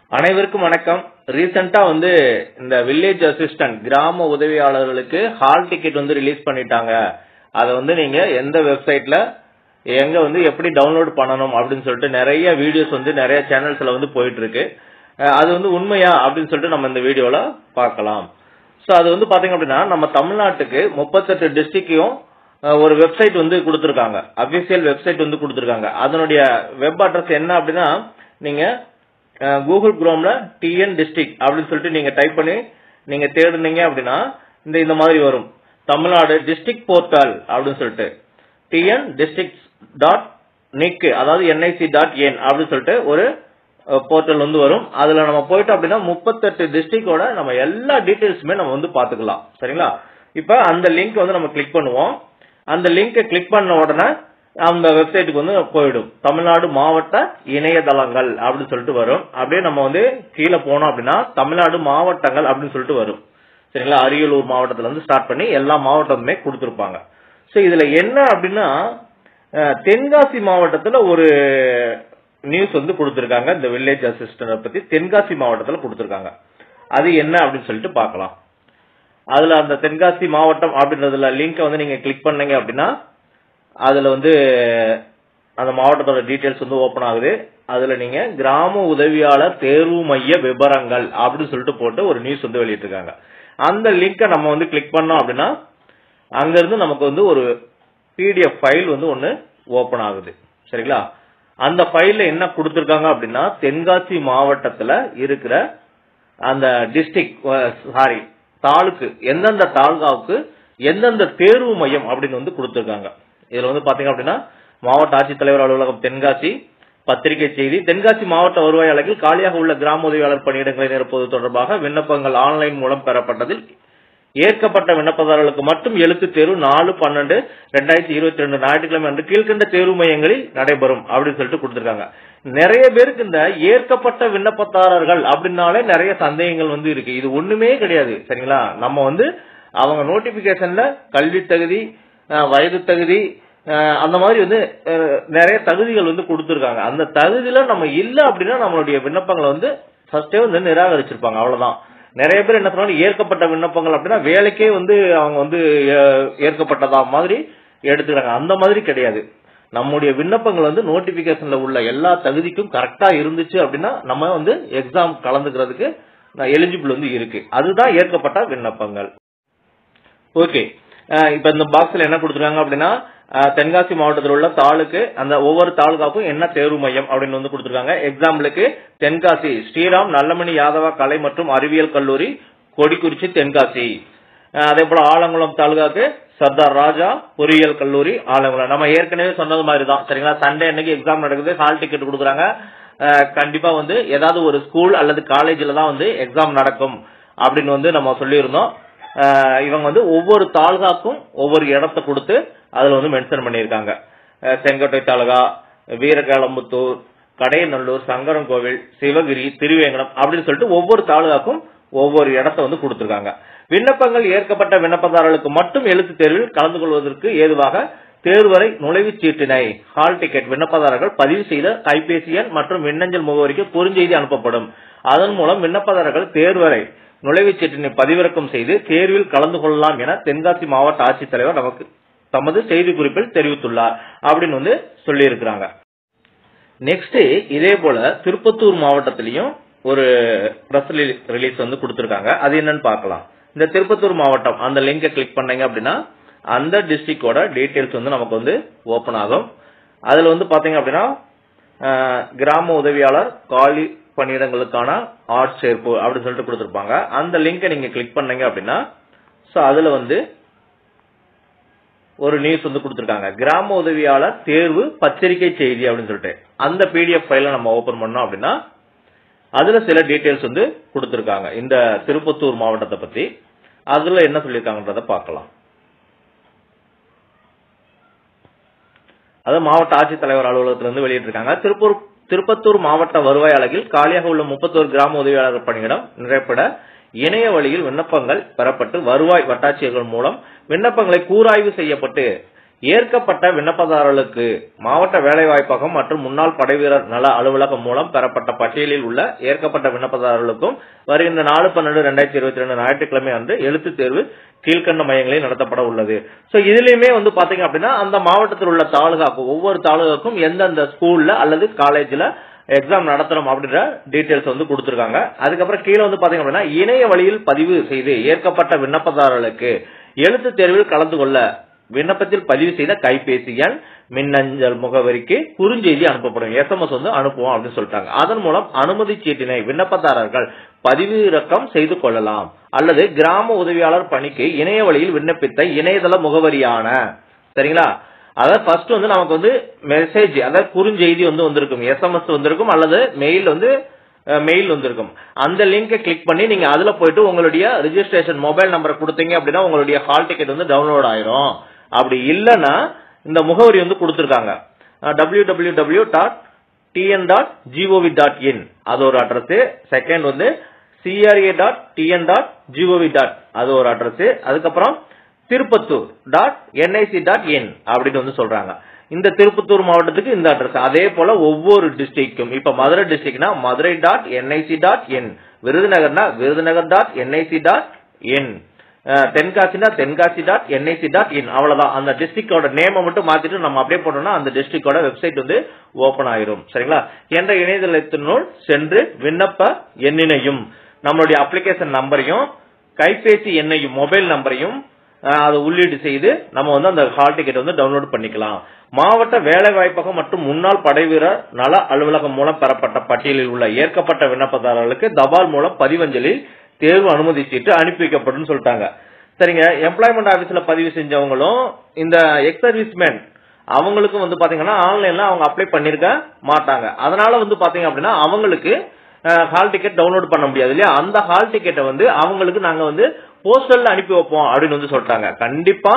அனைவருக்கும் வணக்கம் ரீசெண்டா வந்து இந்த வில்லேஜ் அசிஸ்டன்ட் கிராம உதவியாளர்களுக்கு ஹால் டிக்கெட் வந்து ரிலீஸ் பண்ணிட்டாங்க அதை வந்து நீங்க எந்த வெப்சைட்ல எங்க வந்து எப்படி டவுன்லோட் பண்ணணும் அப்படின்னு சொல்லிட்டு நிறைய வீடியோஸ் வந்து நிறைய சேனல்ஸ்ல வந்து போயிட்டு இருக்கு அஹ் அது வந்து உண்மையா அப்படின்னு சொல்லிட்டு நம்ம இந்த வீடியோல பார்க்கலாம் ஸோ அது வந்து பாத்தீங்க அப்படின்னா நம்ம தமிழ்நாட்டுக்கு முப்பத்தெட்டு டிஸ்ட்ரிக்டையும் ஒரு வெப்சைட் வந்து கொடுத்துருக்காங்க அபிஷியல் வெப்சைட் வந்து கொடுத்துருக்காங்க அதனுடைய வெப் அட்ரஸ் என்ன அப்படின்னா நீங்க கூகுள் குரோம்ல டிஎன் டிஸ்ட்ரிக்ட் அப்படின்னு சொல்லிட்டு நீங்க டைப் பண்ணி நீங்க தேடுனீங்க அப்படின்னா இந்த இந்த மாதிரி வரும் தமிழ்நாடு டிஸ்ட்ரிக்ட் போர்ட்டல் அப்படின்னு சொல்லிட்டு டிஎன் டிஸ்ட்ரிக்ட் டாட் நிக் அதாவது என்ஐசி டாட் என் அப்படின்னு சொல்லிட்டு ஒரு போர்ட்டல் வந்து வரும் அதுல நம்ம போயிட்டோம் அப்படின்னா முப்பத்தெட்டு டிஸ்ட்ரிக்டோட நம்ம எல்லா டீடைல்ஸுமே நம்ம வந்து பாத்துக்கலாம் சரிங்களா இப்ப அந்த லிங்க் வந்து நம்ம கிளிக் பண்ணுவோம் அந்த லிங்கை கிளிக் பண்ண உடனே அந்த வெப்சைட்டுக்கு வந்து போயிடும் தமிழ்நாடு மாவட்ட இணையதளங்கள் அப்படின்னு சொல்லிட்டு வரும் அப்படியே நம்ம வந்து கீழே போனோம் அப்படின்னா தமிழ்நாடு மாவட்டங்கள் அப்படின்னு சொல்லிட்டு வரும் சரிங்களா அரியலூர் மாவட்டத்துல இருந்து ஸ்டார்ட் பண்ணி எல்லா மாவட்டமுமே கொடுத்துருப்பாங்க ஸோ இதுல என்ன அப்படின்னா அஹ், தென்காசி மாவட்டத்துல ஒரு நியூஸ் வந்து கொடுத்துருக்காங்க இந்த வில்லேஜ் அசிஸ்டன்ட் பத்தி தென்காசி மாவட்டத்துல கொடுத்துருக்காங்க அது என்ன அப்படின்னு சொல்லிட்டு பார்க்கலாம் அதுல அந்த தென்காசி மாவட்டம் அப்படின்றதுல லிங்கை வந்து நீங்க கிளிக் பண்ணீங்க அப்படின்னா அதுல வந்து அந்த மாவட்டத்தோட டீடைல்ஸ் வந்து ஓபன் ஆகுது அதுல நீங்க கிராம உதவியாளர் தேர்வு மைய விவரங்கள் அப்படின்னு சொல்லிட்டு போட்டு ஒரு நியூஸ் வந்து வெளியிட்டிருக்காங்க அந்த லிங்கை நம்ம வந்து கிளிக் பண்ணோம் அப்படின்னா அங்க இருந்து நமக்கு வந்து ஒரு பிடிஎஃப் ஃபைல் வந்து ஒன்னு ஓபன் ஆகுது சரிங்களா அந்த ஃபைல்ல என்ன கொடுத்திருக்காங்க அப்படின்னா தென்காசி மாவட்டத்துல இருக்கிற அந்த டிஸ்ட்ரிக்ட் சாரி தாலுக்கு எந்தெந்த தாலுகாவுக்கு எந்தெந்த தேர்வு மையம் அப்படின்னு வந்து கொடுத்திருக்காங்க இதுல வந்து பாத்தீங்க அப்படின்னா மாவட்ட ஆட்சித்தலைவர் அலுவலகம் தென்காசி பத்திரிகை செய்தி தென்காசி மாவட்ட வருவாய் அலகில் காலியாக உள்ள கிராம உதவியாளர் பணியிடங்களை நிரப்புவது தொடர்பாக விண்ணப்பங்கள் ஆன்லைன் மூலம் பெறப்பட்டதில் ஏற்கப்பட்ட விண்ணப்பதாரர்களுக்கு மட்டும் எழுத்து தேர்வு நாலு பன்னெண்டு ரெண்டாயிரத்தி இருபத்தி ரெண்டு ஞாயிற்றுக்கிழமை அன்று கீழ்கண்ட தேர்வு மையங்களில் நடைபெறும் அப்படின்னு சொல்லிட்டு கொடுத்திருக்காங்க நிறைய பேருக்கு இந்த ஏற்கப்பட்ட விண்ணப்பதாரர்கள் அப்படின்னாலே நிறைய சந்தேகங்கள் வந்து இருக்கு இது ஒண்ணுமே கிடையாது சரிங்களா நம்ம வந்து அவங்க நோட்டிபிகேஷன்ல கல்வி தகுதி அஹ், வயது தகுதி அஹ், அந்த மாதிரி வந்து அஹ், நிறைய தகுதிகள் வந்து கொடுத்திருக்காங்க அந்த தகுதியில நம்ம இல்ல அப்படின்னா நம்மளுடைய விண்ணப்பங்களை வந்து ஃபர்ஸ்டே வந்து நிராகரிச்சிருப்பாங்க அவ்வளவுதான் நிறைய பேர் என்ன சொல்றாங்க ஏற்கப்பட்ட விண்ணப்பங்கள் அப்படின்னா வேலைக்கே வந்து அவங்க வந்து அஹ், ஏற்கப்பட்டதா மாதிரி எடுத்துக்கிறாங்க அந்த மாதிரி கிடையாது நம்முடைய விண்ணப்பங்கள் வந்து நோட்டிபிகேஷன்ல உள்ள எல்லா தகுதிக்கும் கரெக்டா இருந்துச்சு அப்படின்னா நம்ம வந்து எக்ஸாம் கலந்துக்கிறதுக்கு எலிஜிபிள் வந்து இருக்கு அதுதான் ஏற்கப்பட்ட விண்ணப்பங்கள் ஓகே இப்ப இந்த பாக்ஸ்ல என்ன கொடுத்துருக்காங்க அப்படின்னா அஹ், தென்காசி மாவட்டத்தில் உள்ள தாலுக்கு அந்த ஒவ்வொரு தாலுகாவுக்கும் என்ன தேர்வு மையம் அப்படின்னு வந்து கொடுத்துருக்காங்க எக்ஸாம்பிளுக்கு தென்காசி ஸ்ரீராம் நல்லமணி யாதவா கலை மற்றும் அறிவியல் கல்லூரி கொடிக்குறிச்சி தென்காசி அஹ், அதே போல ஆலங்குளம் தாலுகாக்கு சர்தார் ராஜா பொறியியல் கல்லூரி ஆலங்குளம் நம்ம ஏற்கனவே சொன்னது மாதிரி தான் சரிங்களா சண்டே அன்னைக்கு எக்ஸாம் நடக்குது ஹால் டிக்கெட் கொடுக்குறாங்க அஹ், கண்டிப்பா வந்து ஏதாவது ஒரு ஸ்கூல் அல்லது காலேஜ்ல தான் வந்து எக்ஸாம் நடக்கும் அப்படின்னு வந்து நம்ம சொல்லியிருந்தோம் அஹ் இவங்க வந்து ஒவ்வொரு தாலுகாக்கும் ஒவ்வொரு இடத்த கொடுத்து அதுல வந்து மென்ஷன் பண்ணியிருக்காங்க அஹ் செங்கோட்டை தாலுகா வீரகாலம்புத்தூர் கடையநல்லூர் சங்கரன்கோவில் சிவகிரி திருவேங்கடம் அப்படின்னு சொல்லிட்டு ஒவ்வொரு தாலுகாக்கும் ஒவ்வொரு இடத்த வந்து கொடுத்திருக்காங்க விண்ணப்பங்கள் ஏற்கப்பட்ட விண்ணப்பதாரர்களுக்கு மட்டும் எழுத்து தேர்வில் கலந்து கொள்வதற்கு ஏதுவாக தேர்வரை நுழைவுச் சீட்டினை ஹால் டிக்கெட் விண்ணப்பதாரர்கள் பதிவு செய்த கைபேசி எண் மற்றும் மின்னஞ்சல் முகவரிக்கு குறுஞ்செய்தி அனுப்பப்படும் அதன் மூலம் விண்ணப்பதாரர்கள் தேர்வரை நுழைவுச் சீட்டினை பதிவிறக்கம் செய்து தேர்வில் கலந்து கொள்ளலாம் என தென்காசி மாவட்ட ஆட்சித்தலைவர் நமக்கு தமது செய்தி குறிப்பில் தெரிவித்துள்ளார் அப்படின்னு வந்து சொல்லியிருக்கிறாங்க நெக்ஸ்ட் இதே போல திருப்பத்தூர் மாவட்டத்திலையும் ஒரு பிரஸ் ரிலீஸ் வந்து கொடுத்திருக்காங்க அது என்னன்னு பார்க்கலாம் இந்த திருப்பத்தூர் மாவட்டம் அந்த லிங்கை கிளிக் பண்ணீங்க அப்படின்னா அந்த டிஸ்ட்ரிக்டோட டீடைல்ஸ் வந்து நமக்கு வந்து ஓபன் ஆகும் அதுல வந்து பாத்தீங்க அப்படின்னா அஹ், கிராம உதவியாளர் காலி பணியிடங்களுக்கான ஆட்சேர்ப்பு அப்படின்னு சொல்லிட்டு கொடுத்திருப்பாங்க அந்த லிங்கை நீங்க கிளிக் பண்ணீங்க அப்படின்னா சோ அதுல வந்து ஒரு நியூஸ் வந்து கொடுத்திருக்காங்க கிராம உதவியாளர் தேர்வு பத்திரிகை செய்தி அப்படின்னு சொல்லிட்டு அந்த பிடிஎஃப் ஃபைல நம்ம ஓபன் பண்ணோம் அப்படின்னா அதுல சில டீடைல்ஸ் வந்து கொடுத்திருக்காங்க இந்த திருப்பத்தூர் மாவட்டத்தை பத்தி அதுல என்ன சொல்லியிருக்காங்கன்றத பார்க்கலாம் அது மாவட்ட ஆட்சித்தலைவர் அலுவலகத்திலிருந்து வெளியிட்டிருக்காங்க திருப்பூர் திருப்பத்தூர் மாவட்ட வருவாய் அலகில் காலியாக உள்ள முப்பத்தோரு கிராம உதவியாளர் பணியிடம் நிறைப்பட இணைய வழியில் விண்ணப்பங்கள் பெறப்பட்டு வருவாய் வட்டாட்சியர்கள் மூலம் விண்ணப்பங்களை கூராய்வு செய்யப்பட்டு ஏற்கப்பட்ட விண்ணப்பதாரர்களுக்கு மாவட்ட வேலைவாய்ப்பகம் மற்றும் முன்னாள் படைவீரர் நல அலுவலகம் மூலம் பெறப்பட்ட பட்டியலில் உள்ள ஏற்கப்பட்ட விண்ணப்பதாரர்களுக்கும் வருகின்ற நாலு பன்னெண்டு ரெண்டாயிரத்தி இருபத்தி ரெண்டு ஞாயிற்றுக்கிழமை அன்று எழுத்து தேர்வு கீழ்கண்ட மையங்களில் நடத்தப்பட உள்ளது சோ இதுலயுமே வந்து பாத்தீங்க அப்படின்னா அந்த மாவட்டத்தில் உள்ள தாலுகாக்கும் ஒவ்வொரு தாலுகாக்கும் எந்தெந்த ஸ்கூல்ல அல்லது காலேஜ்ல எக்ஸாம் நடத்தணும் அப்படின்ற டீடைல்ஸ் வந்து கொடுத்திருக்காங்க அதுக்கப்புறம் கீழே வந்து பாத்தீங்க அப்படின்னா இணைய வழியில் பதிவு செய்து ஏற்கப்பட்ட விண்ணப்பதாரர்களுக்கு எழுத்து தேர்வில் கலந்து கொள்ள விண்ணப்பத்தில் பதிவு செய்த கைபேசி எண் மின்னஞ்சல் முகவரிக்கு குறுஞ்செய்தி அனுப்பப்படும் எஸ்எம்எஸ் வந்து அனுப்புவோம் அப்படின்னு சொல்லிட்டாங்க அதன் மூலம் அனுமதி சீட்டினை விண்ணப்பதாரர்கள் பதிவிறக்கம் செய்து கொள்ளலாம் அல்லது கிராம உதவியாளர் பணிக்கு இணைய வழியில் விண்ணப்பித்த இணையதள முகவரியான சரிங்களா அதாவது ஃபர்ஸ்ட் வந்து நமக்கு வந்து மெசேஜ் அதாவது குறுஞ்செய்தி வந்து வந்திருக்கும் எஸ்எம்எஸ் வந்திருக்கும் அல்லது மெயில் வந்து மெயில் வந்திருக்கும் அந்த லிங்கை கிளிக் பண்ணி நீங்க அதுல போயிட்டு உங்களுடைய ரிஜிஸ்ட்ரேஷன் மொபைல் நம்பரை கொடுத்தீங்க அப்படின்னா உங்களுடைய ஹால் டிக்கெட் வந்து டவுன்லோட் ஆயிரும் அப்படி இல்லைன்னா இந்த முகவரி வந்து கொடுத்துருக்காங்க W W W dot TN dot GOV dot in அது ஒரு அட்ரஸ் செகண்ட் வந்து CRA dot TN dot GOV dot அது ஒரு அட்ரஸ் அதுக்கப்புறம் Tirupattur dot NIC dot in அப்படின்னு வந்து சொல்றாங்க இந்த திருப்பத்தூர் மாவட்டத்துக்கு இந்த அட்ரஸ் அதே போல ஒவ்வொரு டிஸ்ட்ரிக்டும் இப்ப மதுரை டிஸ்ட்ரிக்ட்னா Madurai dot NIC dot in விருதுநகர்னா Virudhunagar dot NIC dot in தென்காசினா Tenkasi dot NIC dot in அவ்வளவுதான் அந்த டிஸ்ட்ரிக்டோட நேமை மட்டும் மாத்திட்டு நம்ம அப்படியே போட்டோம்னா அந்த டிஸ்ட்ரிக்டோட வெப்சைட் வந்து ஓபன் ஆயிரும் சரிங்களா என்ற இணையதளத்தினுள் சென்று விண்ணப்ப எண்ணினையும் நம்மளுடைய அப்ளிகேஷன் நம்பரையும் கைபேசி எண்ணையும் மொபைல் நம்பரையும் அதை உள்ளீடு செய்து நம்ம வந்து அந்த ஹால் டிக்கெட் வந்து டவுன்லோட் பண்ணிக்கலாம் மாவட்ட வேலை வாய்ப்பகம் மற்றும் முன்னாள் படைவீரர் நல அலுவலகம் மூலம் பெறப்பட்ட பட்டியலில் உள்ள ஏற்கப்பட்ட விண்ணப்பதாரர்களுக்கு தபால் மூலம் பதிவஞ்சலில் தேர்வு அனுமதி சீட்டு அனுப்பி வைக்கப்படும் சொல்லிட்டாங்க சரிங்க எம்ப்ளாய்மெண்ட் ஆபீஸ்ல பதிவு செஞ்சவங்களும் இந்த எக்ஸ் சர்வீஸ்மேன் அவங்களுக்கும் வந்து பாத்தீங்கன்னா ஆன்லைன்ல அவங்க அப்ளை பண்ணிருக்க மாட்டாங்க அதனால வந்து பாத்தீங்க அப்படின்னா அவங்களுக்கு ஹால் டிக்கெட் டவுன்லோட் பண்ண முடியாது இல்லையா அந்த ஹால் டிக்கெட்டை வந்து அவங்களுக்கு நாங்க வந்து போஸ்டல்ல அனுப்பி வைப்போம் அப்படின்னு வந்து சொல்லிட்டாங்க கண்டிப்பா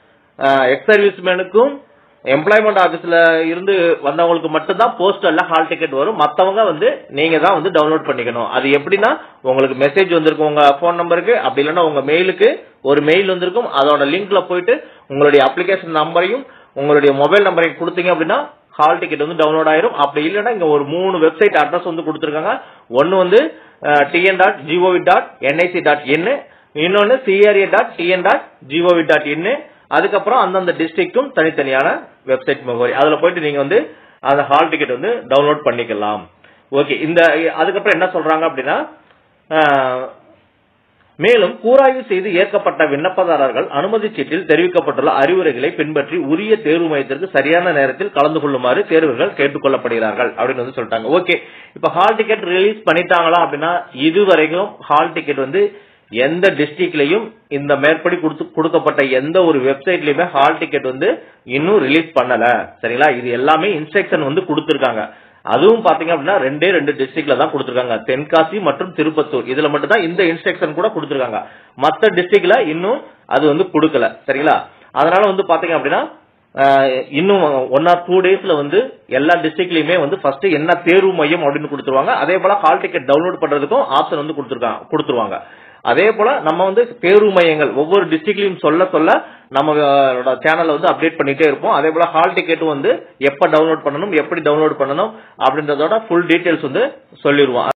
எக்ஸ் சர்வீஸ்மேனுக்கும் எம்ப்ளாய்மெண்ட் ஆபீஸ்ல இருந்து வந்தவங்களுக்கு மட்டும்தான் போஸ்டல்ல ஹால் டிக்கெட் வரும் மத்தவங்க வந்து நீங்க தான் வந்து டவுன்லோட் பண்ணிக்கணும் அது எப்படின்னா உங்களுக்கு மெசேஜ் வந்திருக்கும் உங்க போன் நம்பருக்கு அப்படி இல்லைன்னா உங்க மெயிலுக்கு ஒரு மெயில் வந்திருக்கும் அதோட லிங்க்ல போயிட்டு உங்களுடைய அப்ளிகேஷன் நம்பரையும் உங்களுடைய மொபைல் நம்பரையும் கொடுத்தீங்க அப்படின்னா ஹால் டிக்கெட் வந்து டவுன்லோட் ஆயிரும் அப்படி இல்லைன்னா இங்க ஒரு மூணு வெப்சைட் அட்ரஸ் வந்து கொடுத்துருக்காங்க ஒன்னு வந்து TN dot GOV dot NIC dot in இன்னொன்னு CRA dot TN dot GOV dot in அதுக்கப்புறம் அந்தந்த டிஸ்ட்ரிக்டும் தனித்தனியான வெப்சைட் முகவரி அதுல போயிட்டு நீங்க வந்து அந்த ஹால் டிக்கெட் வந்து டவுன்லோட் பண்ணிக்கலாம் ஓகே இந்த அதுக்கப்புறம் என்ன சொல்றாங்க அப்படின்னா மேலும் கூராய்வு செய்து ஏற்கப்பட்ட விண்ணப்பதாரர்கள் அனுமதி சீட்டில் தெரிவிக்கப்பட்டுள்ள அறிவுரைகளை பின்பற்றி உரிய தேர்வு மையத்திற்கு சரியான நேரத்தில் கலந்து கொள்ளுமாறு தேர்வுகள் கேட்டுக்கொள்ளப்படுகிறார்கள் அப்படின்னு வந்து சொல்லிட்டாங்க ஓகே இப்ப ஹால் டிக்கெட் ரிலீஸ் பண்ணிட்டாங்களா அப்படின்னா இதுவரைக்கும் ஹால் டிக்கெட் வந்து எந்த டிஸ்ட்ரிக்ட்லயும் இந்த மேற்படி கொடுக்கப்பட்ட எந்த ஒரு வெப்சைட்லயுமே ஹால் டிக்கெட் வந்து இன்னும் ரிலீஸ் பண்ணல சரிங்களா இது எல்லாமே இன்ஸ்ட்ரக்ஷன் வந்து கொடுத்திருக்காங்க அதுவும் பாத்தீங்க அப்படின்னா ரெண்டே ரெண்டு டிஸ்ட்ரிக்ட்ல தான் கொடுத்திருக்காங்க தென்காசி மற்றும் திருப்பத்தூர் இதுல மட்டும் தான் இந்த இன்ஸ்ட்ரக்ஷன் கூட கொடுத்திருக்காங்க மத்த டிஸ்ட்ரிக்ட்ல இன்னும் அது வந்து கொடுக்கல சரிங்களா அதனால வந்து பாத்தீங்க அப்படின்னா இன்னும் ஒன் ஆர் டூ டேஸ்ல வந்து எல்லா டிஸ்ட்ரிக்ட்லயுமே வந்து ஃபர்ஸ்ட் என்ன தேர்வு மையம் அப்படின்னு கொடுத்துருவாங்க அதே போல ஹால் டிக்கெட் டவுன்லோட் பண்றதுக்கும் ஆப்ஷன் வந்து கொடுத்துருக்காங்க கொடுத்துருவாங்க அதே போல நம்ம வந்து தேர்வு மையங்கள் ஒவ்வொரு டிஸ்ட்ரிக்ட்லயும் சொல்ல சொல்ல நம்ம சேனல்ல வந்து அப்டேட் பண்ணிட்டே இருப்போம் அதே போல ஹால் டிக்கெட்டும் வந்து எப்ப டவுன்லோட் பண்ணணும் எப்படி டவுன்லோட் பண்ணணும் அப்படின்றதோட ஃபுல் டீடைல்ஸ் வந்து சொல்லிடுவோம்